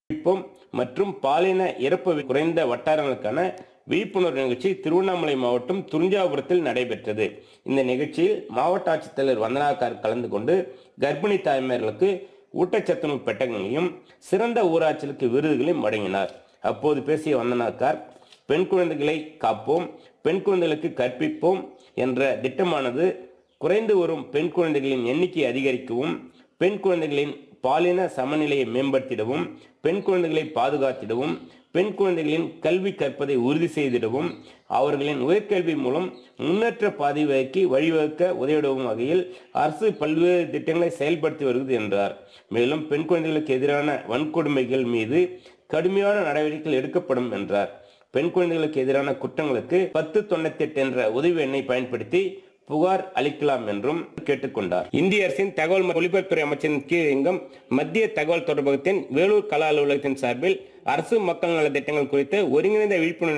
விழிப்பும் மற்றும் பாலின இறப்பு குறைந்த வட்டாரங்களுக்கான விழிப்புணர்வு நிகழ்ச்சி திருவண்ணாமலை மாவட்டம் துறிஞ்சாபுரத்தில் நடைபெற்றது இந்த நிகழ்ச்சியில் மாவட்ட ஆட்சித்தலைவர் வந்தனாக்கார் கலந்து கொண்டு கர்ப்பிணி தாய்மார்களுக்கு ஊட்டச்சத்துணவு பெட்டகங்களையும் சிறந்த ஊராட்சிகளுக்கு விருதுகளையும் வழங்கினார் அப்போது பேசிய வந்தனாக்கார் பெண் குழந்தைகளை காப்போம் பெண் குழந்தைகளுக்கு கற்பிப்போம் என்ற திட்டமானது குறைந்து வரும் பெண் குழந்தைகளின் எண்ணிக்கை அதிகரிக்கவும் பெண் குழந்தைகளின் பாலின சமநிலையை மேம்படுத்திடவும் பெண் குழந்தைகளை பாதுகாத்திடவும் பெண் குழந்தைகளின் கல்வி கற்பதை உறுதி செய்திடவும் அவர்களின் உயர்கல்வி மூலம் முன்னேற்ற பாதைக்கு வழிவகுக்க உதவிடவும் வகையில் அரசு பல்வேறு திட்டங்களை செயல்படுத்தி வருகிறது என்றார் மேலும் பெண் குழந்தைகளுக்கு எதிரான வன்கொடுமைகள் மீது கடுமையான நடவடிக்கைகள் எடுக்கப்படும் என்றார் பெண் குழந்தைகளுக்கு எதிரான குற்றங்களுக்கு பத்து தொண்ணூத்தி எட்டு என்ற உதவி எண்ணை பயன்படுத்தி புகார் அளிக்கலாம் என்றும் கேட்டுக்கொண்டார் இந்திய அரசின் தகவல் மற்றும் ஒலிபரப்புத்துறை அமைச்சரின் கீழ் இயங்கும் மத்திய தகவல் தொடர்பகத்தின் வேலூர் கலா அலுவலகத்தின் சார்பில் அரசு மக்கள் நல திட்டங்கள் குறித்து ஒருங்கிணைந்த விழிப்புணர்வு